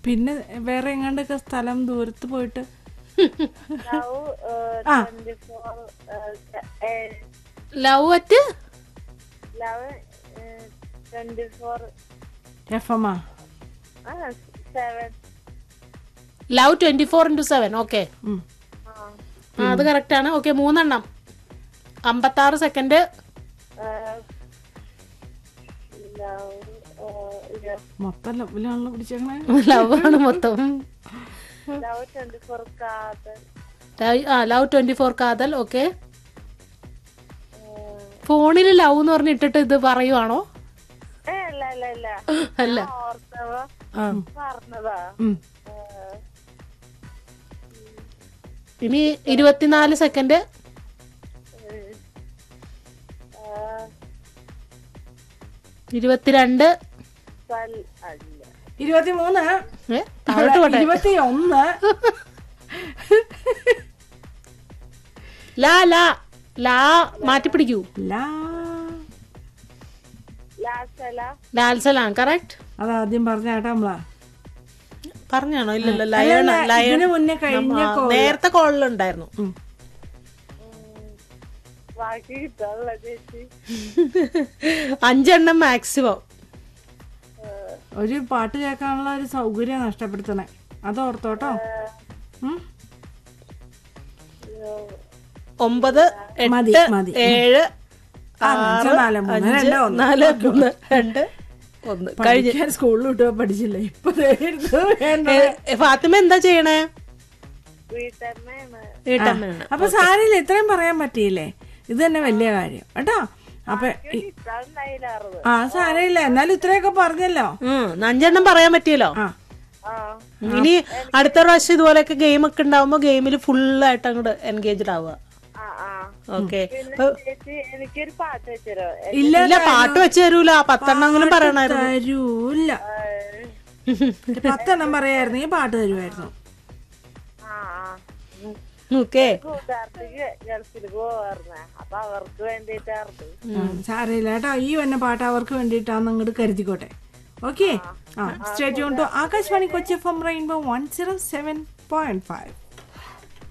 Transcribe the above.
പിന്നെ വേറെ എങ്ങാണ്ടൊക്കെ സ്ഥലം ദൂരത്ത് പോയിട്ട് ലവ് ആ. Twenty four love at love twenty four F M ആ seven love twenty four into seven okay ഉം. ആ അത് കറക്റ്റ് ആണ് ഓക്കെ മൂന്നെണ്ണം അമ്പത്താറ് സെക്കൻഡ് ലവ് മൊത്തം ലവിലാണല്ലോ പിടിച്ചേക്കണേ ലവ് ആണ് മൊത്തം ലവ് ട്വന്റി ഫോർ കാതൽ ലവ്- ആ ലവ് ട്വന്റി ഫോർ കാതൽ ഓക്കെ ഫോണിൽ ലവ് എന്ന് പറഞ്ഞിട്ടിട്ട് ഇത് പറയുവാണോ ഏ അല്ല അല്ല അല്ല അല്ല ഞാൻ ഓർത്തവ ആ പറഞ്ഞതാ ഉം. ഇനി ഇരുപത്തിനാല് സെക്കൻഡ് ഇരുപത്തിരണ്ട് പൽ അല്ല ഇരുപത്തി മൂന്ന് ഏ താഴോട്ട് പോട്ടെ ഇരുപത്തി ഒന്ന് ലാ ലാ ലാ മാറ്റി പിടിക്കൂ ലാ ലാസല ലാൽസലാണ് കറക്റ്റ് അതാദ്യം പറഞ്ഞ കേട്ടോ നമ്മളാ പറഞ്ഞാണോ ഇല്ലല്ലോ ലയൺ അല്ലല്ല, ലയൺ ഇതിന് മുന്നേ കഴിഞ്ഞ ആ, നേരത്തെ കോളിലുണ്ടായിരുന്നു ഉം. ബാക്കി കിട്ടാനുള്ള ചേച്ചി അഞ്ചെണ്ണം മാക്സിമം ഒരു പാട്ട് കേൾക്കാനുള്ള ഒരു സൗകര്യം നഷ്ടപ്പെടുത്തണേ അത് ഓർത്തോട്ടോ ഉം. ഒമ്പത് മതി, എട്ട് മതി. ഏഴ് ആ, അഞ്ച്, നാല്, മൂന്ന്, അഞ്ച് രണ്ട്, ഒന്ന്. നാല് മൂന്ന് രണ്ട് ഒന്ന് കഴിഞ്ഞ് പഠിക്കാൻ സ്കൂളിൽ വിട്ടോ പഠിച്ചില്ല ഇപ്പൊ ദേ ഇരുന്ന് വേണ്ട. ഏ, ഏ, ഫാത്തിമ എന്താ ചെയ്യണേ വീട്ടമ്മയാണ് വീട്ടമ്മയാണ് അപ്പൊ സാരില്ല ഇത്രയും പറയാൻ പറ്റിയില്ലേ ഇത് തന്നെ വലിയ കാര്യം കേട്ടോ അപ്പൊ ഈ- കിട്ടാണ്ടായില്ലാറത് ആ സാരമില്ല എന്നാലും ഇത്രയൊക്കെ പറഞ്ഞല്ലോ ഉം, അഞ്ചെണ്ണം പറയാൻ പറ്റിയല്ലോ ആ ആ ഇനി അടുത്ത പ്രാവശ്യം ഇതുപോലെയൊക്കെ ഗെയിം ഒക്കെ ഉണ്ടാവുമ്പോ ഗെയിമിൽ ഫുള്ളായിട്ട് അങ്ങോട്ട് എൻഗേജ്ഡ് ആവുക ആ ആ ഓക്കെ പിന്നെ ചേച്ചി എനിക്കൊരു പാട്ട് വെച്ചരോ ഇല്ല ഇല്ല പാട്ട് വെച്ച് തരൂല പത്തെണ്ണെങ്കിലും പറയണായിരുന്നു തരൂല്ല പത്തെണ്ണം പറയായിരുന്നെങ്കിൽ പാട്ട് തരുമായിരുന്നു ആ ആ ഓക്കെ കൂട്ടുകാർക്ക് ഗൾഫിൽ പോവാറുന്നേ അപ്പൊ അവർക്ക് വേണ്ടിട്ടായിരുന്നു സാരമില്ല കേട്ടോ ഈ വന്ന പാട്ട് അവർക്ക് വേണ്ടിയിട്ടാന്ന് അങ്ങോട്ട് കരുതിക്കോട്ടെ ഓക്കെ ആ stay tuned to Akashvani Kochi F M rainbow one zero seven point five